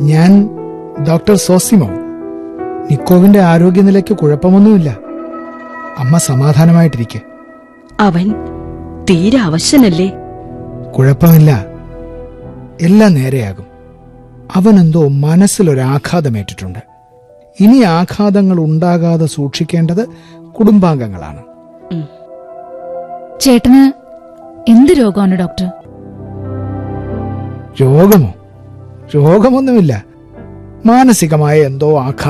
ഞാൻ doctor Zosimo നിക്കോവിന്റെ ആരോഗ്യനിലയ്ക്ക് കുഴപ്പമൊന്നുമില്ല അമ്മ സമാധാനമായിട്ടിരിക്കെ അവൻ തീരെ അവശനല്ലേ കുഴപ്പമില്ല എല്ലാം നേരെയാകും അവനെന്തോ മനസ്സിലൊരാഘാതമേറ്റിട്ടുണ്ട് ഇനി ആഘാതങ്ങൾ ഉണ്ടാകാതെ സൂക്ഷിക്കേണ്ടത് കുടുംബാംഗങ്ങളാണ് ചേട്ടന് എന്ത് രോഗമാണ് ഡോക്ടർ രോഗമോ രോഗമൊന്നുമില്ല മാനസികമായ എന്തോ ആഘാതം